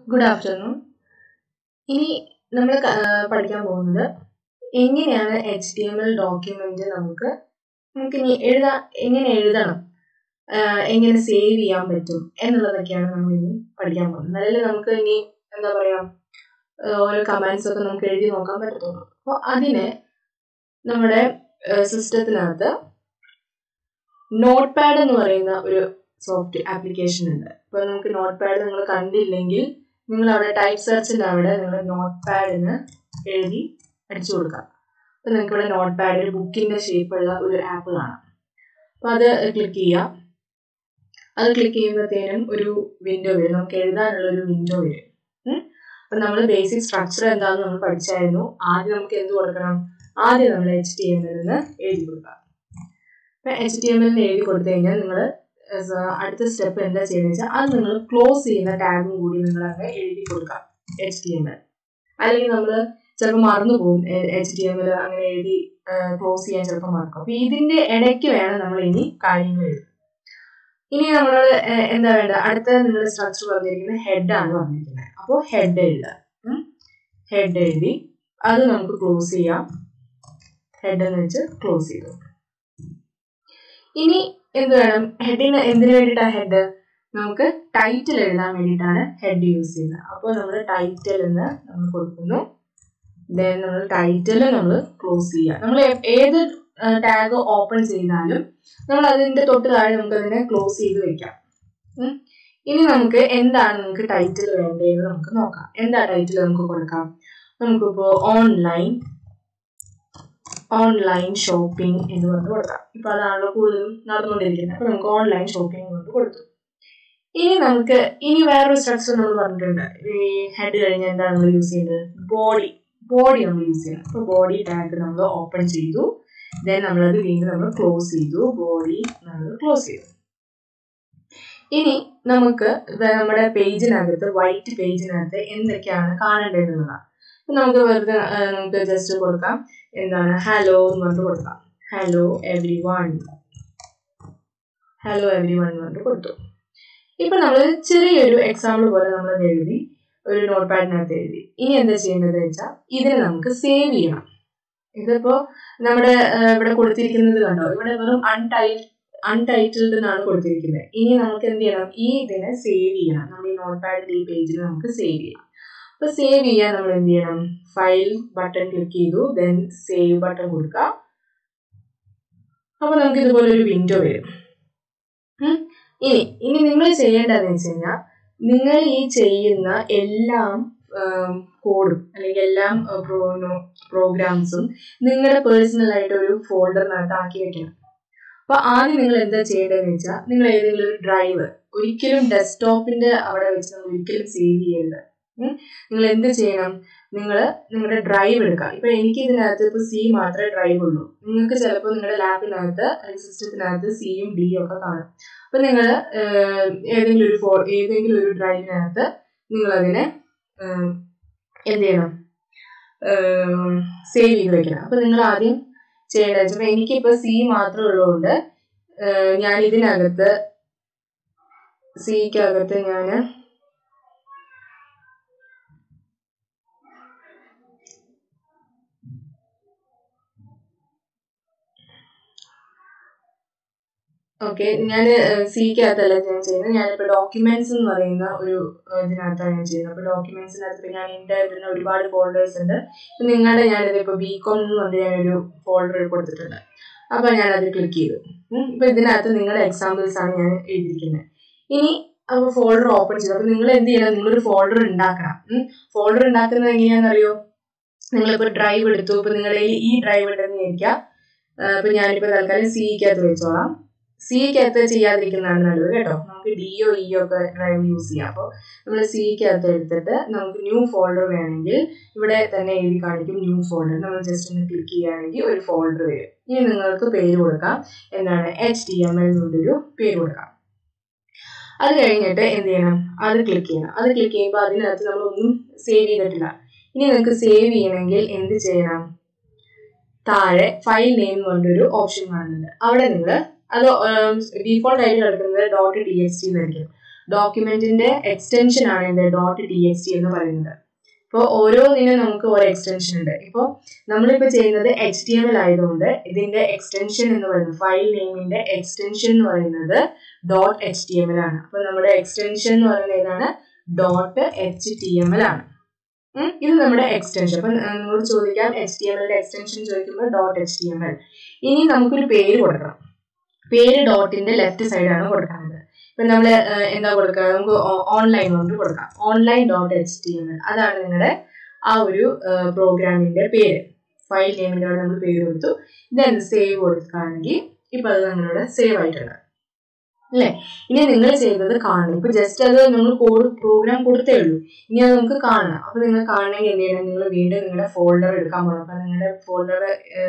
Good afternoon ഇനി നമ്മൾ പഠിക്കാൻ പോകുന്നത് എങ്ങനെയാണ് H T M L document നമുക്ക് നമുക്ക് ഇനി എഴുതാ എങ്ങനെ എഴുതണം ആഹ് എങ്ങനെ സേവ് ചെയ്യാൻ പറ്റും എന്നുള്ളതൊക്കെയാണ് നമ്മൾ ഇനി പഠിക്കാൻ പോകുന്നത് അതിൽ നമുക്ക് ഇനി എന്താ പറയാ ആഹ് ഓരോ കമാൻഡ്സ് ഒക്കെ നമുക്ക് എഴുതി നോക്കാൻ പറ്റത്തുള്ളൂ അപ്പോൾ അതിന് നമ്മുടെ സിസ്റ്റത്തിനകത്ത് നോട്ട് പാഡ് എന്ന് പറയുന്ന ഒരു സോഫ്റ്റ് ആപ്ലിക്കേഷൻ ഉണ്ട് ഇപ്പൊ നമുക്ക് നോട്ട് പാഡ് നിങ്ങൾ കണ്ടില്ലെങ്കിൽ നിങ്ങൾ അവിടെ ടൈപ്പ് സെർച്ചിന്റെ അവിടെ നിങ്ങൾ നോട്ട് പാഡിന് എഴുതി അടിച്ചു കൊടുക്കാം അപ്പൊ നിങ്ങൾക്ക് ഇവിടെ നോട്ട് പാഡ് ഒരു ബുക്കിന്റെ ഷേപ്പുള്ള ഒരു ആപ്പ് കാണാം അപ്പൊ അത് ക്ലിക്ക് ചെയ്യാം അത് ക്ലിക്ക് ചെയ്യുമ്പോഴത്തേനും ഒരു വിൻഡോ വരും നമുക്ക് എഴുതാനുള്ള ഒരു വിൻഡോ വരും ഉം. അപ്പൊ നമ്മൾ ബേസിക് സ്ട്രക്ചർ എന്താണെന്ന് നമ്മൾ പഠിച്ചായിരുന്നു ആദ്യം നമുക്ക് എന്ത് കൊടുക്കണം ആദ്യം നമ്മൾ എച്ച് ടി എം എന്ന് എഴുതി കൊടുക്കാം അപ്പൊ എച്ച് ടി എം എൽ എഴുതി കൊടുത്തു കഴിഞ്ഞാൽ നിങ്ങൾ അടുത്ത സ്റ്റെപ്പ് എന്താ ചെയ്യുന്നത് വെച്ചാൽ അത് നിങ്ങൾ ക്ലോസ് ചെയ്യുന്ന ടാഗും കൂടി നിങ്ങൾ അങ്ങ് എഴുതി കൊടുക്കാം എച്ച് ടി എം എൽ അല്ലെങ്കിൽ നമ്മൾ ചിലപ്പോൾ മറന്നു പോകും എച്ച് ടി എം എൽ അങ്ങനെ എഴുതി ക്ലോസ് ചെയ്യാൻ ചിലപ്പോൾ മറക്കും അപ്പൊ ഇതിന്റെ ഇടയ്ക്ക് വേണം നമ്മൾ ഇനി കാര്യങ്ങൾ എഴുതാൻ ഇനി നമ്മൾ എന്താ വേണ്ട അടുത്ത നിങ്ങളുടെ സ്ട്രക്ചർ പറഞ്ഞിരിക്കുന്നത് ഹെഡ് ആണ് പറഞ്ഞിരിക്കുന്നത് അപ്പോൾ ഹെഡ് എഴുതാം ഹെഡ് എഴുതി അത് നമുക്ക് ക്ലോസ് ചെയ്യാം ഹെഡ് എന്ന് വെച്ച് ക്ലോസ് ചെയ്തു ഇനി എന്ത് വേണം ഹെഡിന് എന്തിനു വേണ്ടിയിട്ടാണ് ഹെഡ് നമുക്ക് ടൈറ്റിൽ എഴുതാൻ വേണ്ടിയിട്ടാണ് ഹെഡ് യൂസ് ചെയ്യുന്നത് അപ്പോൾ നമ്മൾ ടൈറ്റിൽ എന്ന് നമ്മൾ കൊടുക്കുന്നു ദെൻ നമ്മൾ ടൈറ്റിൽ നമ്മൾ ക്ലോസ് ചെയ്യുക നമ്മൾ ഏത് ടാഗ് ഓപ്പൺ ചെയ്താലും നമ്മൾ അതിന്റെ തൊട്ട് താഴെ നമുക്ക് അതിനെ ക്ലോസ് ചെയ്ത് വെക്കാം ഉം. ഇനി നമുക്ക് എന്താണ് നമുക്ക് ടൈറ്റിൽ വേണ്ടതെന്ന് നമുക്ക് നോക്കാം എന്താ ടൈറ്റിൽ നമുക്ക് കൊടുക്കാം നമുക്കിപ്പോ ഓൺലൈൻ ഓൺലൈൻ ഷോപ്പിംഗ് എന്ന് പറഞ്ഞ് കൊടുക്കാം ഇപ്പൊ അതാണല്ലോ കൂടുതലും നടന്നുകൊണ്ടിരിക്കുന്നത് അപ്പൊ നമുക്ക് ഓൺലൈൻ ഷോപ്പിംഗ് കൊണ്ട് കൊടുത്തു ഇനി നമുക്ക് ഇനി വേറൊരു സ്ട്രക്ചർ നമ്മൾ പറഞ്ഞിട്ടുണ്ട് ഈ ഹെഡ് കഴിഞ്ഞാൽ എന്താണ് നമ്മൾ യൂസ് ചെയ്യുന്നത് ബോഡി ബോഡി നമ്മൾ യൂസ് ചെയ്യണം അപ്പൊ ബോഡി ടാഗ് നമ്മൾ ഓപ്പൺ ചെയ്തു ദെൻ നമ്മളത് വീണ്ടും നമ്മൾ ക്ലോസ് ചെയ്തു ബോഡി നമ്മൾ ക്ലോസ് ചെയ്തു ഇനി നമുക്ക് നമ്മുടെ പേജിനകത്ത് വൈറ്റ് പേജിനകത്ത് എന്തൊക്കെയാണ് കാണേണ്ടതെന്നുള്ളതാണ് അപ്പൊ നമുക്ക് വെറുതെ ആ, നമുക്ക് ജസ്റ്റ് കൊടുക്കാം എന്താണ് ഹലോ എന്ന് പറഞ്ഞിട്ട് കൊടുക്കാം hello everyone hello everyone എന്ന് പറഞ്ഞിട്ട് കൊടുത്തു ഇപ്പൊ നമ്മൾ ചെറിയൊരു എക്സാമ്പിൾ പോലെ നമ്മൾ എഴുതി ഒരു നോട്ട് പാഡിനകത്ത് എഴുതി ഇനി എന്താ ചെയ്യേണ്ടത് വെച്ചാൽ ഇതിനെ നമുക്ക് സേവ് ചെയ്യണം ഇതിപ്പോ നമ്മുടെ ആ, ഇവിടെ കൊടുത്തിരിക്കുന്നത് കണ്ടോ ഇവിടെ വെറും അൺടൈ അൺടൈറ്റിൽഡ് എന്നാണ് കൊടുത്തിരിക്കുന്നത് ഇനി നമുക്ക് എന്ത് ചെയ്യണം ഈ ഇതിനെ സേവ് ചെയ്യണം നമ്മൾ ഈ നോട്ട് പാഡിന്റെ ഈ പേജിൽ നമുക്ക് സേവ് ചെയ്യാം അപ്പൊ സേവ് ചെയ്യാൻ നമ്മൾ എന്ത് ചെയ്യണം ഫയൽ ബട്ടൺ ക്ലിക്ക് ചെയ്തു ദെൻ സേവ് ബട്ടൺ കൊടുക്കുക അപ്പൊ നമുക്ക് ഇതുപോലെ ഒരു വിൻഡോ വരും ഉം. ഇനി ഇനി നിങ്ങൾ ചെയ്യേണ്ടതെന്ന് വെച്ച് കഴിഞ്ഞാൽ നിങ്ങൾ ഈ ചെയ്യുന്ന എല്ലാം കോഡും അല്ലെങ്കിൽ എല്ലാം പ്രോഗ്രാംസും നിങ്ങളുടെ പേഴ്സണൽ ആയിട്ട് ഒരു ഫോൾഡറിനകത്ത് ആക്കി വെക്കണം അപ്പൊ ആദ്യം നിങ്ങൾ എന്താ ചെയ്യേണ്ടതെന്ന് വെച്ചാൽ നിങ്ങൾ ഏതെങ്കിലും ഒരു ഡ്രൈവ് ഒരിക്കലും ഡെസ്ക്ടോപ്പിന്റെ അവിടെ വെച്ച് നമ്മൾ ഒരിക്കലും സേവ് ചെയ്യരുത് ഉം. നിങ്ങൾ എന്ത് ചെയ്യണം നിങ്ങൾ നിങ്ങളുടെ ഡ്രൈവ് എടുക്കുക ഇപ്പൊ എനിക്ക് ഇതിനകത്ത് ഇപ്പൊ സി മാത്രമേ ഡ്രൈവ് ഉള്ളൂ നിങ്ങൾക്ക് ചിലപ്പോൾ നിങ്ങളുടെ ലാപ്പിനകത്ത് അല്ലെങ്കിൽ സിസ്റ്റത്തിനകത്ത് സിയും ഡിയും ഒക്കെ കാണും അപ്പൊ നിങ്ങൾ ഏതെങ്കിലും ഒരു ഫോ ഏതെങ്കിലും ഒരു ഡ്രൈവിനകത്ത് നിങ്ങൾ അതിനെ ഏഹ്, എന്ത് ചെയ്യണം സേവ് ചെയ്ത് വെക്കണം അപ്പൊ നിങ്ങൾ ആദ്യം ചെയ്യേണ്ടത് വെച്ചാൽ എനിക്കിപ്പോ സി മാത്രമേ ഉള്ളതുകൊണ്ട് ഏഹ്, ഞാൻ ഇതിനകത്ത് സിക്കകത്ത് ഞാൻ ഓക്കെ ഞാൻ സിക്കകത്തല്ല ഞാൻ ചെയ്യുന്നത് ഞാനിപ്പോൾ ഡോക്യുമെന്റ്സ് എന്ന് പറയുന്ന ഒരു ഏഹ്, ഇതിനകത്താണ് ഞാൻ ചെയ്യുന്നത് അപ്പോൾ ഡോക്യുമെന്റ്സിനകത്ത് ഞാൻ എൻ്റെ തന്നെ ഒരുപാട് ഫോൾഡേഴ്സ് ഉണ്ട് ഇപ്പൊ നിങ്ങളുടെ ഞാനിത് ഇപ്പോൾ ബി കോം എന്ന് പറഞ്ഞ് ഞാനൊരു ഫോൾഡർ കൊടുത്തിട്ടുണ്ട് അപ്പോൾ ഞാൻ അത് ക്ലിക്ക് ചെയ്തു ഉം. ഇപ്പൊ ഇതിനകത്ത് നിങ്ങളുടെ എക്സാമ്പിൾസ് ആണ് ഞാൻ എഴുതിയിരിക്കുന്നത് ഇനി അപ്പോൾ ഫോൾഡർ ഓപ്പൺ ചെയ്തു അപ്പോൾ നിങ്ങൾ എന്ത് ചെയ്യണം നിങ്ങളൊരു ഫോൾഡർ ഉണ്ടാക്കണം ഫോൾഡർ ഉണ്ടാക്കുന്നത് എങ്ങനെയാണെന്നറിയോ നിങ്ങളിപ്പോൾ ഡ്രൈവ് എടുത്തു ഇപ്പൊ നിങ്ങളുടെ ഈ ഡ്രൈവ് ഉണ്ടെന്ന് വിചാരിക്കാം ഇപ്പൊ ഞാനിപ്പോ തൽക്കാലം സിക്കകത്ത് വെച്ചോളാം സിക്കകത്ത് ചെയ്യാതിരിക്കുന്നതാണ് നല്ലത് കേട്ടോ നമുക്ക് ഡിഒ ഇഒ ഒക്കെ ഡ്രൈവ് യൂസ് ചെയ്യാം അപ്പോൾ നമ്മൾ സിക്കകത്ത് എടുത്തിട്ട് നമുക്ക് ന്യൂ ഫോൾഡർ വേണമെങ്കിൽ ഇവിടെ തന്നെ എഴുതി കാണിക്കും ന്യൂ ഫോൾഡർ നമ്മൾ ജസ്റ്റ് ഒന്ന് ക്ലിക്ക് ചെയ്യുകയാണെങ്കിൽ ഒരു ഫോൾഡർ വരും ഇനി നിങ്ങൾക്ക് പേര് കൊടുക്കാം എന്താണ് എച്ച് ടി എം എൽ എന്നുള്ളൊരു പേര് കൊടുക്കാം അത് കഴിഞ്ഞിട്ട് എന്ത് ചെയ്യണം അത് ക്ലിക്ക് ചെയ്യണം അത് ക്ലിക്ക് ചെയ്യുമ്പോൾ അതിനകത്ത് നമ്മൾ ഒന്നും സേവ് ചെയ്തിട്ടില്ല ഇനി നിങ്ങൾക്ക് സേവ് ചെയ്യണമെങ്കിൽ എന്ത് ചെയ്യണം താഴെ ഫയൽ നെയിം എന്ന് പറഞ്ഞൊരു ഓപ്ഷൻ കാണുന്നുണ്ട് അവിടെ നിങ്ങൾ അത് ഡീഫോൾട്ട് ആയിട്ട് കിടക്കുന്നത് ഡോട്ട് ഡി എക്സ് ടി എന്നായിരിക്കും ഡോക്യുമെന്റിന്റെ എക്സ്റ്റൻഷൻ ആണ് എന്ത് ഡോട്ട് ടി എക്സ് ടി എന്ന് പറയുന്നത് ഇപ്പോൾ ഓരോന്നിനും നമുക്ക് ഓരോ എക്സ്റ്റൻഷൻ ഉണ്ട് ഇപ്പോൾ നമ്മളിപ്പോൾ ചെയ്യുന്നത് എച്ച് ടി എം എൽ ആയതുകൊണ്ട് ഇതിന്റെ എക്സ്റ്റൻഷൻ എന്ന് പറയുന്നത് ഫയൽ നെയിമിന്റെ എക്സ്റ്റൻഷൻ എന്ന് പറയുന്നത് dot H T M L ആണ് അപ്പോൾ നമ്മുടെ എക്സ്റ്റൻഷൻ എന്ന് പറയുന്നത് ഏതാണ് dot H T M L ആണ് ഉം, ഇത് നമ്മുടെ എക്സ്റ്റൻഷൻ അപ്പം നിങ്ങളോട് ചോദിക്കാം എച്ച് ടി എം എല്ലിന്റെ എക്സ്റ്റൻഷൻ ചോദിക്കുമ്പോൾ dot H T M L ഇനി നമുക്കൊരു പേര് കൊടുക്കണം പേര് ഡോട്ടിന്റെ ലെഫ്റ്റ് സൈഡാണ് കൊടുക്കുന്നത് ഇപ്പൊ നമ്മൾ എന്താ കൊടുക്കുക നമുക്ക് ഓൺലൈൻ കൊണ്ട് കൊടുക്കാം online dot H T M L അതാണ് നിങ്ങളുടെ ആ ഒരു പ്രോഗ്രാമിന്റെ പേര് ഫയൽ നെയിമിന്റെ അവിടെ നമ്മൾ പേര് കൊടുത്തു ദെൻ സേവ് കൊടുക്കുകയാണെങ്കിൽ ഇപ്പൊ അത് നിങ്ങളുടെ സേവ് ആയിട്ടുണ്ട് അല്ലേ ഇനി നിങ്ങൾ ചെയ്തത് കാണണം ഇപ്പൊ ജസ്റ്റ് അത് നമ്മൾ കോഡ് പ്രോഗ്രാം കൊടുത്തേ ഉള്ളൂ ഇനി അത് നമുക്ക് കാണണം അപ്പൊ നിങ്ങൾ കാണണമെങ്കിൽ എന്ത് ചെയ്യണം നിങ്ങൾ വീണ്ടും നിങ്ങളുടെ ഫോൾഡർ എടുക്കാൻ പോകണം അപ്പൊ നിങ്ങളുടെ ഫോൾഡർ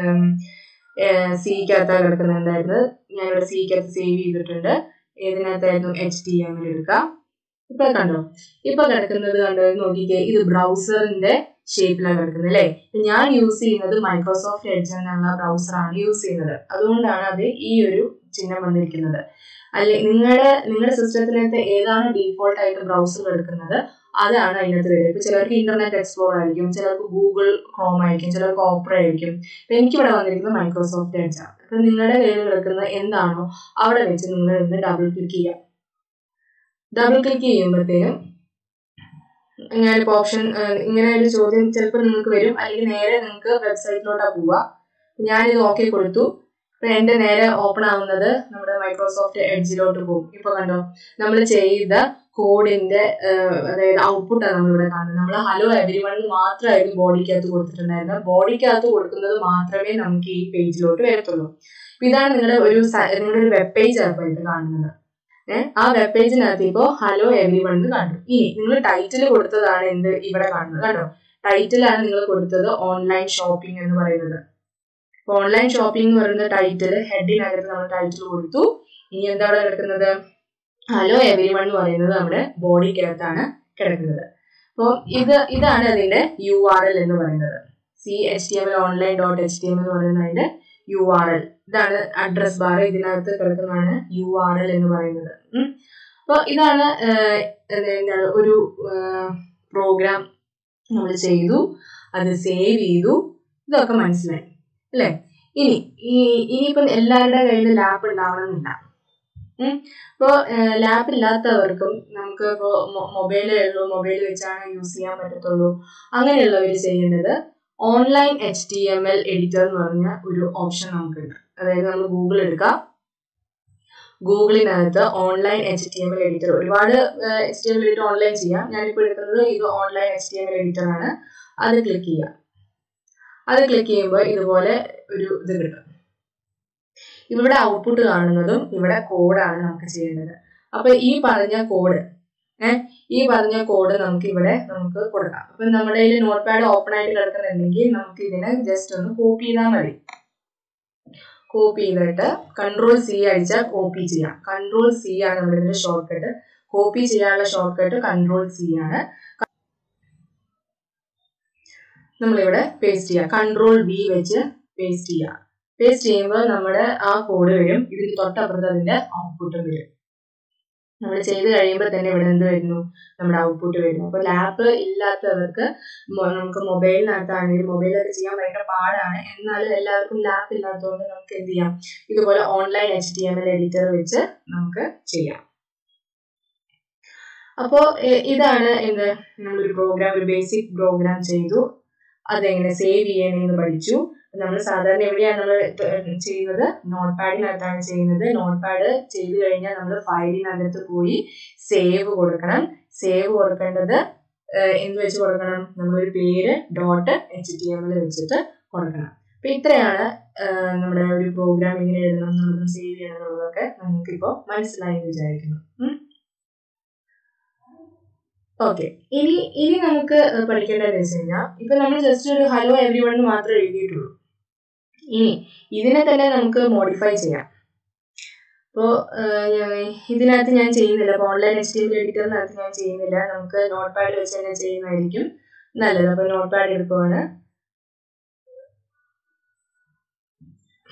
സിക്കകത്താണ് കിടക്കുന്നത് എന്തായിരുന്നു ഞാനിവിടെ സിക്കകത്ത് സേവ് ചെയ്തിട്ടുണ്ട് ഏതിനകത്തായിരുന്നു എച്ച് ടി എം എൽ എടുക്കുക ഇപ്പൊ കണ്ടോ ഇപ്പൊ കിടക്കുന്നത് കണ്ടോ നോക്കിക്കേ ഇത് ബ്രൗസറിന്റെ ഷേപ്പിലാണ് കിടക്കുന്നത് അല്ലേ ഇപ്പൊ ഞാൻ യൂസ് ചെയ്യുന്നത് മൈക്രോസോഫ്റ്റ് എഡ്ജ് എന്നുള്ള ബ്രൗസറാണ് യൂസ് ചെയ്യുന്നത് അതുകൊണ്ടാണ് അത് ഈ ഒരു ചിഹ്നം വന്നിരിക്കുന്നത് അല്ലെ നിങ്ങളുടെ നിങ്ങളുടെ സിസ്റ്റത്തിനകത്ത് ഏതാണ് ഡീഫോൾട്ട് ആയിട്ട് ബ്രൗസർ എടുക്കുന്നത് അതാണ് അതിനകത്ത് വരിക ഇപ്പൊ ചിലർക്ക് ഇന്റർനെറ്റ് എക്സ്പ്ലോർ ആയിരിക്കും ചിലർക്ക് ഗൂഗിൾ ക്രോം ആയിരിക്കും ചിലർക്ക് ഓപ്പറ ആയിരിക്കും ഇപ്പൊ എനിക്കിവിടെ വന്നിരിക്കുന്നത് മൈക്രോസോഫ്റ്റ് എഡ്ജ് ആണ് അപ്പൊ നിങ്ങളുടെ കയ്യിൽ കിടക്കുന്ന എന്താണോ അവിടെ വെച്ച് നിങ്ങൾ ഇന്ന് ഡബിൾ ക്ലിക്ക് ചെയ്യാം ഡബിൾ ക്ലിക്ക് ചെയ്യുമ്പോഴത്തേനും ഇങ്ങനെ ഇപ്പോൾ ഓപ്ഷൻ ഇങ്ങനെ ഒരു ചോദ്യം ചിലപ്പോൾ നിങ്ങൾക്ക് വരും അല്ലെങ്കിൽ നേരെ നിങ്ങൾക്ക് വെബ്സൈറ്റിലോട്ടാ പോവുക ഞാനിത് ഓക്കെ കൊടുത്തു അപ്പൊ എന്റെ നേരെ ഓപ്പൺ ആവുന്നത് നമ്മുടെ മൈക്രോസോഫ്റ്റ് എഡ്ജിലോട്ട് പോകും ഇപ്പൊ കണ്ടോ നമ്മൾ ചെയ്ത കോഡിന്റെ അതായത് ഔട്ട്പുട്ടാണ് നമ്മളിവിടെ കാണുന്നത് നമ്മൾ ഹലോ എവരി വൺ മാത്രമായിരുന്നു ബോഡിക്കകത്ത് കൊടുത്തിട്ടുണ്ടായിരുന്നത് ബോഡിക്കകത്ത് കൊടുക്കുന്നത് മാത്രമേ നമുക്ക് ഈ പേജിലോട്ട് വരത്തുള്ളൂ അപ്പൊ ഇതാണ് നിങ്ങളുടെ ഒരു സ- നിങ്ങളുടെ ഒരു വെബ് പേജ് ആണ് ഇപ്പോൾ ഇത് കാണുന്നത് ഏഹ് ആ വെബ് പേജിനകത്ത് ഇപ്പോൾ ഹലോ എവരി വൺ കണ്ടു ഇനി നിങ്ങൾ ടൈറ്റിൽ കൊടുത്തതാണ് എന്ത് ഇവിടെ കാണുന്നത് കണ്ടോ ടൈറ്റിലാണ് നിങ്ങൾ കൊടുത്തത് ഓൺലൈൻ ഷോപ്പിംഗ് എന്ന് പറയുന്നത് ഓൺലൈൻ ഷോപ്പിംഗ് എന്ന് പറയുന്ന ടൈറ്റിൽ ഹെഡിനകത്ത് നമ്മൾ ടൈറ്റിൽ കൊടുത്തു ഇനി എന്താ അവിടെ കിടക്കുന്നത് ഹലോ എവരി വൺ എന്ന് പറയുന്നത് നമ്മുടെ ബോഡിക്കകത്താണ് കിടക്കുന്നത് അപ്പോൾ ഇത് ഇതാണ് അതിന്റെ യു ആർ എൽ എന്ന് പറയുന്നത് C H T M L online dot H T M എന്ന് പറയുന്നത് അതിന്റെ യു ആർ എൽ ഇതാണ് അഡ്രസ് ബാർ ഇതിനകത്ത് കിടക്കുന്നതാണ് യു ആർ എൽ എന്ന് പറയുന്നത് അപ്പോൾ ഇതാണ് ആഹ്, എന്താണ് ഒരു പ്രോഗ്രാം നമ്മൾ ചെയ്തു അത് സേവ് ചെയ്തു ഇതൊക്കെ മനസ്സിലായി അല്ലേ ഇനി ഈ ഇനിയിപ്പം എല്ലാവരുടെ കയ്യിൽ ലാപ്പ് ഉണ്ടാവണമെന്നില്ല ഇപ്പോൾ ലാപ്പ് ഇല്ലാത്തവർക്കും നമുക്ക് ഇപ്പോൾ മൊബൈലേ ഉള്ളൂ മൊബൈൽ വെച്ചാണ് യൂസ് ചെയ്യാൻ പറ്റത്തുള്ളൂ അങ്ങനെയുള്ളവർ ചെയ്യേണ്ടത് online H T M L editor എന്ന് പറഞ്ഞ ഒരു ഓപ്ഷൻ നമുക്കുണ്ട് അതായത് നമ്മൾ ഗൂഗിൾ എടുക്കാം ഗൂഗിളിനകത്ത് online H T M L editor ഒരുപാട് H T M L editor online ചെയ്യാം ഞാനിപ്പോൾ എടുക്കുന്നത് ഇത് online H T M L editor ആണ് അത് ക്ലിക്ക് ചെയ്യാം അത് ക്ലിക്ക് ചെയ്യുമ്പോൾ ഇതുപോലെ ഒരു ഇത് കിട്ടും ഇവിടെ ഔട്ട്പുട്ട് കാണുന്നതും ഇവിടെ കോഡാണ് നമുക്ക് ചെയ്യേണ്ടത് അപ്പൊ ഈ പറഞ്ഞ കോഡ് ഏഹ് ഈ പറഞ്ഞ കോഡ് നമുക്ക് ഇവിടെ നമുക്ക് കൊടുക്കാം അപ്പൊ നമ്മുടെ കയ്യിൽ നോട്ട് പാഡ് ഓപ്പൺ ആയിട്ട് കിടക്കുന്നുണ്ടെങ്കിൽ നമുക്ക് ഇതിനെ ജസ്റ്റ് ഒന്ന് കോപ്പി ചെയ്താൽ മതി കോപ്പി ചെയ്തിട്ട് കൺട്രോൾ സി അടിച്ചാൽ കോപ്പി ചെയ്യാം കൺട്രോൾ സി ആണ് നമ്മുടെ ഇതിന്റെ ഷോർട്ട് കട്ട് കോപ്പി ചെയ്യാനുള്ള ഷോർട്ട് കട്ട് കൺട്രോൾ സി ആണ് നമ്മളിവിടെ പേസ്റ്റ് ചെയ്യുക കൺട്രോൾ വി വെച്ച് പേസ്റ്റ് ചെയ്യുക പേസ്റ്റ് ചെയ്യുമ്പോൾ നമ്മുടെ ആ കോഡ് വരും ഇതിന് തൊട്ടപ്പുറത്ത് അതിന്റെ ഔട്ട്പുട്ടും വരും നമ്മൾ ചെയ്ത് കഴിയുമ്പോൾ തന്നെ ഇവിടെ എന്ത് വരുന്നു നമ്മുടെ ഔട്ട്പുട്ട് വരുന്നു അപ്പോൾ ലാപ്പ് ഇല്ലാത്തവർക്ക് മൊ- നമുക്ക് മൊബൈലിനകത്താണെങ്കിൽ മൊബൈലൊക്കെ ചെയ്യാൻ ഭയങ്കര പാടാണ് എന്നാലും എല്ലാവർക്കും ലാപ്പ് ഇല്ലാത്തതുകൊണ്ട് നമുക്ക് എന്ത് ചെയ്യാം ഇതുപോലെ online H T M L editor വെച്ച് നമുക്ക് ചെയ്യാം അപ്പോൾ ഇതാണ് എന്ത് നമ്മളൊരു പ്രോഗ്രാം ഒരു ബേസിക് പ്രോഗ്രാം ചെയ്തു അതെങ്ങനെ സേവ് ചെയ്യണമെന്ന് പഠിച്ചു നമ്മൾ സാധാരണ എവിടെയാണ് നമ്മൾ ചെയ്യുന്നത് നോട്ട് പാഡിനകത്താണ് ചെയ്യുന്നത് നോട്ട് പാഡ് ചെയ്ത് കഴിഞ്ഞാൽ നമ്മൾ ഫയലിനകത്ത് പോയി സേവ് കൊടുക്കണം സേവ് കൊടുക്കേണ്ടത് ഏഹ് എന്ത് വെച്ച് കൊടുക്കണം നമ്മളൊരു പേര് dot H T M L വെച്ചിട്ട് കൊടുക്കണം അപ്പൊ ഇത്രയാണ് ഏഹ് നമ്മുടെ ഒരു പ്രോഗ്രാം എങ്ങനെ എഴുതണം എന്നുള്ളതും സേവ് ചെയ്യണം എന്നുള്ളതൊക്കെ നമുക്കിപ്പോൾ മനസ്സിലായി എന്ന് വിചാരിക്കുന്നു ഓക്കെ ഇനി ഇനി നമുക്ക് പഠിക്കേണ്ടതെന്ന് വെച്ച് കഴിഞ്ഞാൽ ഇപ്പൊ നമ്മൾ ജസ്റ്റ് ഒരു ഹലോ എവരി വൺ മാത്രമേ എഴുതിയിട്ടുള്ളൂ ഇനി ഇതിനെ തന്നെ നമുക്ക് മോഡിഫൈ ചെയ്യാം അപ്പോൾ ഇതിനകത്ത് ഞാൻ ചെയ്യുന്നില്ല അപ്പോൾ ഓൺലൈൻ എച്ച് ടി എം എഡിറ്ററിനകത്ത് ഞാൻ ചെയ്യുന്നില്ല നമുക്ക് നോട്ട് പാഡ് വെച്ച് തന്നെ ചെയ്യുന്നതായിരിക്കും നല്ലത് അപ്പോൾ നോട്ട് പാഡ് എടുക്കുവാണ്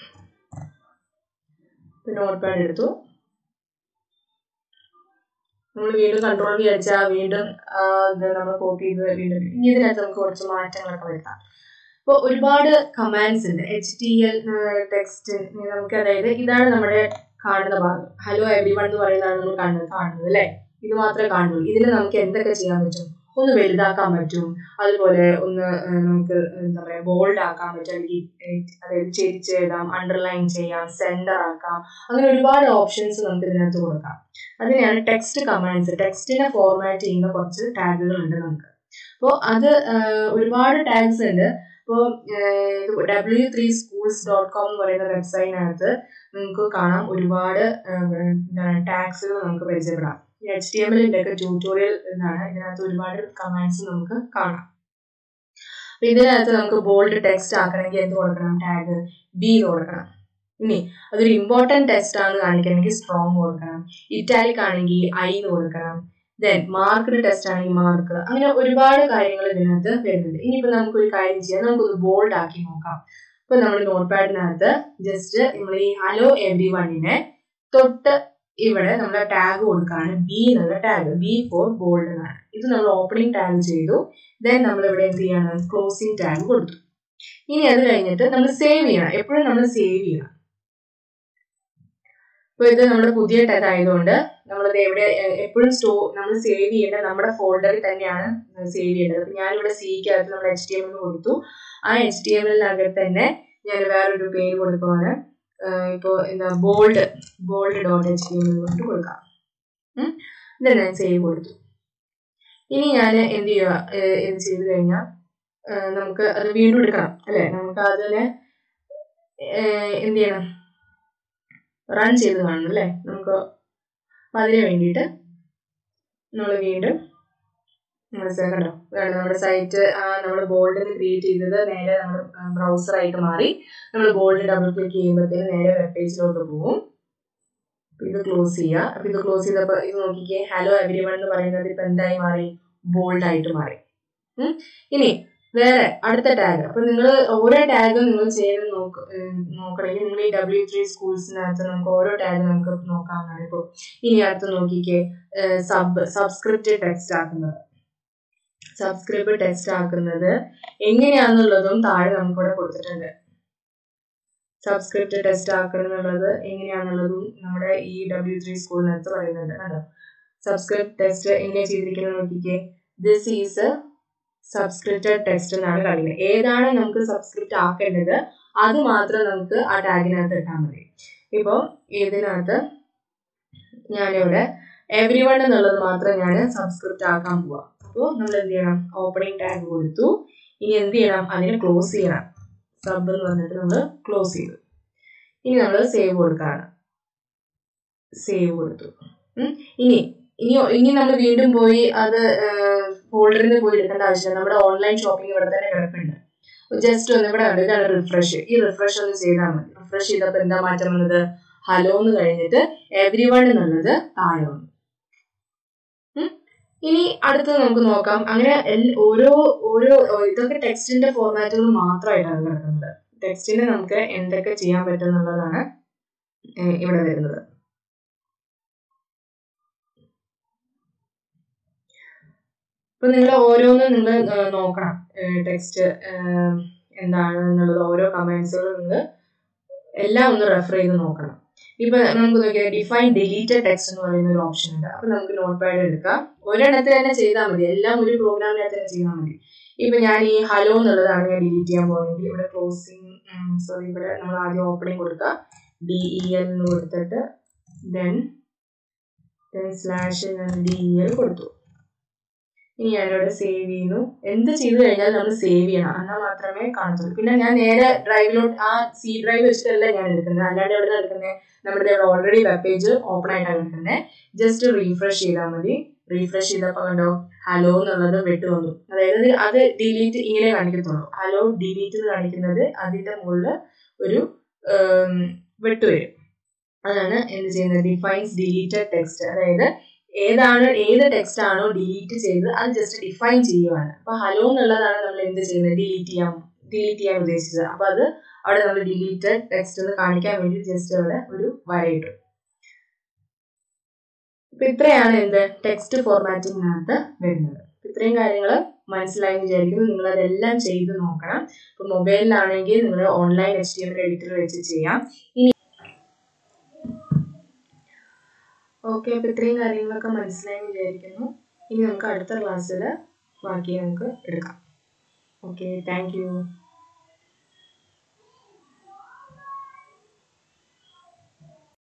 നോട്ട് പാഡ് എടുത്തു നമ്മൾ വീണ്ടും കൺട്രോൾ വി അടിച്ചാൽ വീണ്ടും ഇത് നമ്മൾ കോപ്പി ചെയ്ത് വീണ്ടും ഇനി ഇതിനകത്ത് നമുക്ക് കുറച്ച് മാറ്റങ്ങളൊക്കെ വരുത്താം ഇപ്പോൾ ഒരുപാട് കമാൻഡ്സ് ഉണ്ട് എച്ച് ടി എൽ ടെക്സ്റ്റ് നമുക്ക് അതായത് ഇതാണ് നമ്മുടെ കാണുന്ന ഭാഗം ഹലോ എവരി വൺ എന്ന് പറയുന്നതാണ് നമ്മൾ കാണുന്നത് കാണുന്നത് അല്ലേ ഇത് മാത്രമേ കാണുള്ളൂ ഇതിൽ നമുക്ക് എന്തൊക്കെ ചെയ്യാൻ പറ്റും ഒന്ന് വലുതാക്കാൻ പറ്റും അതുപോലെ ഒന്ന് നമുക്ക് എന്താ പറയുക ബോൾഡ് ആക്കാൻ പറ്റും അല്ലെങ്കിൽ അതായത് ചെരിച്ച് എഴുതാം അണ്ടർലൈൻ ചെയ്യാം സെൻറ്റർ ആക്കാം അങ്ങനെ ഒരുപാട് ഓപ്ഷൻസ് നമുക്ക് ഇതിനകത്ത് കൊടുക്കാം അതിനെയാണ് ടെക്സ്റ്റ് കമാൻഡ്സ് ടെക്സ്റ്റിനെ ഫോർമാറ്റ് ചെയ്യുന്ന കുറച്ച് ടാഗുകൾ ഉണ്ട് നമുക്ക് അപ്പോൾ അത് ഒരുപാട് ടാഗ്സ് ഉണ്ട് ഇപ്പോൾ W three schools dot com എന്ന് പറയുന്ന വെബ്സൈറ്റിനകത്ത് നിങ്ങൾക്ക് കാണാം ഒരുപാട് എന്താണ് ടാഗ്സുകൾ നമുക്ക് പരിചയപ്പെടാം എച്ച് ടി എം എല്ലിൻ്റെ ഒക്കെ ട്യൂട്ടോറിയൽ എന്നാണ് ഇതിനകത്ത് ഒരുപാട് കമാൻഡ്സ് നമുക്ക് കാണാം അപ്പൊ ഇതിനകത്ത് നമുക്ക് ബോൾഡ് ടെക്സ്റ്റ് ആക്കണമെങ്കിൽ എന്ത് കൊടുക്കണം ടാഗ് ബി കൊടുക്കണം ഇനി അതൊരു ഇമ്പോർട്ടൻറ്റ് ടെക്സ്റ്റ് ആണെന്ന് കാണിക്കണമെങ്കിൽ സ്ട്രോങ് കൊടുക്കണം ഇറ്റാലിക് ആണെങ്കിൽ ഐ എന്ന് കൊടുക്കണം ദെൻ മാർക്ക്ഡ് ടെസ്റ്റ് ആണെങ്കിൽ മാർക്ക് അങ്ങനെ ഒരുപാട് കാര്യങ്ങൾ ഇതിനകത്ത് വരുന്നുണ്ട് ഇനിയിപ്പോൾ നമുക്കൊരു കാര്യം ചെയ്യാം നമുക്കൊന്ന് ബോൾഡ് ആക്കി നോക്കാം ഇപ്പൊ നമ്മൾ നോട്ട് പാഡിനകത്ത് ജസ്റ്റ് നമ്മൾ ഈ ഹലോ എവ്രി വണ്ണിനെ തൊട്ട് ഇവിടെ നമ്മൾ ടാഗ് കൊടുക്കുകയാണ് ബി എന്നുള്ള ടാഗ് ബി ഫോർ ബോൾഡ് എന്നാണ് ഇത് നമ്മൾ ഓപ്പണിംഗ് ടാഗ് ചെയ്തു ദെൻ നമ്മൾ ഇവിടെ എന്ത് ചെയ്യണം ക്ലോസിംഗ് ടാഗ് കൊടുത്തു ഇനി അത് കഴിഞ്ഞിട്ട് നമ്മൾ സേവ് ചെയ്യണം എപ്പോഴും നമ്മൾ സേവ് ചെയ്യണം ഇപ്പൊ ഇത് നമ്മുടെ പുതിയ ടാഗ് ആയതുകൊണ്ട് നമ്മളത് എവിടെ എപ്പോഴും സ്റ്റോ നമ്മൾ സേവ് ചെയ്യേണ്ടത് നമ്മുടെ ഫോൾഡറിൽ തന്നെയാണ് സേവ് ചെയ്യേണ്ടത് അപ്പൊ ഞാനിവിടെ സിക്കകത്ത് നമ്മൾ എച്ച് ടി എം എന്ന് കൊടുത്തു ആ എച്ച് ടി എം എല്ലിനകത്ത് തന്നെ ഞാൻ വേറൊരു പേര് കൊടുക്കുവാണ് ഇപ്പോൾ എന്താ bold bold dot H T M കൊണ്ട് കൊടുക്കാം ഇത് ഞാൻ സേവ് കൊടുത്തു ഇനി ഞാൻ എന്ത് ചെയ്യുക ഇത് ചെയ്ത് കഴിഞ്ഞാൽ നമുക്ക് അത് വീണ്ടും എടുക്കണം അല്ലേ നമുക്ക് അതിനെ എന്ത് ചെയ്യണം റൺ ചെയ്ത് കാണണം അല്ലേ നമുക്ക് അപ്പം അതിന് വേണ്ടിയിട്ട് നമ്മൾ വീണ്ടും കണ്ടോ നമ്മുടെ സൈറ്റ് നമ്മൾ ബോൾഡിൽ ക്രിയേറ്റ് ചെയ്തത് നേരെ നമ്മൾ ബ്രൗസറായിട്ട് മാറി നമ്മൾ ബോൾഡ് ഡബിൾ ക്ലിക്ക് ചെയ്യുമ്പോഴത്തേന് നേരെ വെബ് പേജിലോട്ട് പോകും ഇത് ക്ലോസ് ചെയ്യുക അപ്പം ഇത് ക്ലോസ് ചെയ്തപ്പോൾ ഇത് നോക്കിക്കേ ഹലോ എവരി വൺ എന്ന് പറയുന്നത് ഇപ്പം എന്തായി മാറി ബോൾഡ് ആയിട്ട് മാറി ഇനി വേറെ അടുത്ത ടാഗ് അപ്പൊ നിങ്ങൾ ഓരോ ടാഗും നിങ്ങൾ ചെയ്ത് നോക്ക് നോക്കണമെങ്കിൽ നിങ്ങൾ ഈ ഡബ്ല്യു ത്രീ സ്കൂൾസിനകത്ത് നമുക്ക് ഓരോ ടാഗ് നമുക്ക് നോക്കാവുന്നതാണ് ഇപ്പോൾ ഇനി അടുത്ത് നോക്കിക്കേ സബ് സബ്സ്ക്രിപ്റ്റ് ടെക്സ്റ്റ് ആക്കുന്നത് സബ്സ്ക്രിപ്റ്റ് ടെക്സ്റ്റ് ആക്കുന്നത് എങ്ങനെയാണെന്നുള്ളതും താഴെ നമുക്കിവിടെ കൊടുത്തിട്ടുണ്ട് സബ്സ്ക്രിപ്റ്റ് ടെസ്റ്റ് ആക്കുന്നുള്ളത് എങ്ങനെയാണെന്നുള്ളതും നമ്മുടെ ഈ ഡബ്ല്യു ത്രീ സ്കൂളിനകത്ത് പറയുന്നുണ്ട് കണ്ടോ സബ്സ്ക്രിപ്റ്റ് ടെസ്റ്റ് എങ്ങനെ ചെയ്തിരിക്കുന്നത് നോക്കിക്കേ ദിസ് ഈസ് സബ്സ്ക്രിപ്റ്റഡ് ടെക്സ്റ്റ് എന്നാണ് കളിക്കുന്നത് ഏതാണ് നമുക്ക് സബ്സ്ക്രിപ്റ്റ് ആക്കേണ്ടത് അത് മാത്രം നമുക്ക് ആ ടാഗിനകത്ത് ഇട്ടാൽ മതി ഇപ്പോൾ ഇതിനകത്ത് ഞാനിവിടെ എവരി വൺ എന്നുള്ളത് മാത്രം ഞാൻ സബ്സ്ക്രിപ്റ്റ് ആക്കാൻ പോവാം അപ്പോൾ നമ്മൾ എന്ത് ചെയ്യണം ഓപ്പണിംഗ് ടാഗ് കൊടുത്തു ഇനി എന്ത് ചെയ്യണം അതിനെ ക്ലോസ് ചെയ്യണം സബ് എന്ന് പറഞ്ഞിട്ട് നമ്മൾ ക്ലോസ് ചെയ്തു ഇനി നമ്മൾ സേവ് കൊടുക്കുകയാണ് സേവ് കൊടുത്തു ഇനി ഇനി ഇനി നമ്മൾ വീണ്ടും പോയി അത് ഫോൾഡറിൽ നിന്ന് പോയി എടുക്കേണ്ട ആവശ്യമില്ല നമ്മുടെ ഓൺലൈൻ ഷോപ്പിംഗ് ഇവിടെ തന്നെ കിടക്കുന്നുണ്ട് ജസ്റ്റ് ഒന്ന് ഇവിടെ ഉണ്ട് ഇതാണ് റിഫ്രഷ് ഈ റിഫ്രഷ് ഒന്ന് ചെയ്താൽ മതി റിഫ്രഷ് ചെയ്തപ്പോൾ എന്താ മാറ്റം വന്നത് ഹലോ എന്ന് കഴിഞ്ഞിട്ട് എവരി വൺ എന്നുള്ളത് താഴെ വന്നു ഇനി അടുത്തത് നമുക്ക് നോക്കാം അങ്ങനെ ഓരോ ഓരോ ഇതൊക്കെ ടെക്സ്റ്റിന്റെ ഫോർമാറ്റുകൾ മാത്രമായിട്ടാണ് കിടക്കുന്നത് ടെക്സ്റ്റിന് നമുക്ക് എന്തൊക്കെ ചെയ്യാൻ പറ്റും എന്നുള്ളതാണ് ഇവിടെ വരുന്നത് ഇപ്പൊ നിങ്ങൾ ഓരോന്നും നിങ്ങൾ നോക്കണം ടെക്സ്റ്റ് എന്താണ് എന്നുള്ളത് ഓരോ കമന്റ്സുകളും നിങ്ങൾ എല്ലാം ഒന്ന് റെഫർ ചെയ്ത് നോക്കണം ഇപ്പൊ നമുക്ക് നോക്കിയാൽ ഡിഫൈൻ ഡിലീറ്റഡ് ടെക്സ്റ്റ് എന്ന് പറയുന്ന ഒരു ഓപ്ഷൻ ഉണ്ട് അപ്പൊ നമുക്ക് നോട്ട് പാഡ് എടുക്കാം ഒരെണ്ണത്തിൽ തന്നെ ചെയ്താൽ മതി എല്ലാം ഒരു പ്രോഗ്രാമിനകത്ത് തന്നെ ചെയ്താൽ മതി ഇപ്പൊ ഞാൻ ഈ ഹലോ എന്നുള്ളതാണ് ഞാൻ ഡിലീറ്റ് ചെയ്യാൻ പോകുന്നത് ഇവിടെ ക്ലോസിങ് സോറി ഇവിടെ നമ്മൾ ആദ്യം ഓപ്പണിംഗ് കൊടുക്കുക ഡി ഇ എൽ എന്ന് കൊടുത്തിട്ട് ദെൻ ദെൻ സ്ലാഷ് ഞാൻ ഡി ഇ എൽ കൊടുത്തു ഇനി ഞാനിവിടെ സേവ് ചെയ്യുന്നു എന്ത് ചെയ്തു കഴിഞ്ഞാൽ നമ്മൾ സേവ് ചെയ്യണം എന്നാൽ മാത്രമേ കാണത്തുള്ളൂ പിന്നെ ഞാൻ നേരെ ഡ്രൈവിലോട്ട് ആ സി ഡ്രൈവ് വെച്ചിട്ടല്ല ഞാൻ എടുക്കുന്നത് അല്ലാണ്ട് എവിടെ എടുക്കുന്നത് നമ്മുടെ ഇവിടെ ഓൾറെഡി വെബ് പേജ് ഓപ്പൺ ആയിട്ടാണ് എടുക്കുന്നത് ജസ്റ്റ് റീഫ്രഷ് ചെയ്താൽ മതി റീഫ്രഷ് ചെയ്തപ്പോൾ കണ്ടോ ഹലോ എന്നുള്ളത് വിട്ടു വന്നു അതായത് അത് ഡിലീറ്റ് ഇങ്ങനെ കാണിക്കത്തുള്ളൂ ഹലോ ഡിലീറ്റ് എന്ന് കാണിക്കുന്നത് അതിന്റെ മുകളിൽ ഒരു വിട്ടു വരും അതാണ് എന്ത് ചെയ്യുന്നത് ഡിഫൈൻസ് ഡിലീറ്റഡ് ടെക്സ്റ്റ് അതായത് ഏതാണ് ഏത് ടെക്സ്റ്റ് ആണോ ഡിലീറ്റ് ചെയ്ത് അത് ജസ്റ്റ് ഡിഫൈൻ ചെയ്യുവാണ് അപ്പൊ ഹലോ എന്നുള്ളതാണ് നമ്മൾ എന്ത് ചെയ്യുന്നത് ഡിലീറ്റ് ചെയ്യാൻ ഡിലീറ്റ് ചെയ്യാൻ ഉദ്ദേശിച്ചത് അപ്പൊ അത് അവിടെ നമ്മൾ ഡിലീറ്റഡ് ടെക്സ്റ്റ് എന്ന് കാണിക്കാൻ വേണ്ടി ജസ്റ്റ് അവിടെ ഒരു വരയിട്ടു അപ്പം ഇത്രയാണ് എന്ത് ടെക്സ്റ്റ് ഫോർമാറ്റിങ്ങിനകത്ത് വരുന്നത് ഇത്രയും കാര്യങ്ങൾ മനസ്സിലായി വിചാരിക്കുന്നു നിങ്ങൾ അതെല്ലാം ചെയ്ത് നോക്കണം ഇപ്പം മൊബൈലിലാണെങ്കിൽ നിങ്ങൾ online H T M editor വെച്ച് ചെയ്യാം ഇനി ഓക്കെ അപ്പോൾ ഇത്രയും കാര്യങ്ങളൊക്കെ മനസ്സിലായി വിചാരിക്കുന്നു ഇനി നമുക്ക് അടുത്ത ക്ലാസ്സിൽ ബാക്കി നമുക്ക് എടുക്കാം ഓക്കെ താങ്ക് യു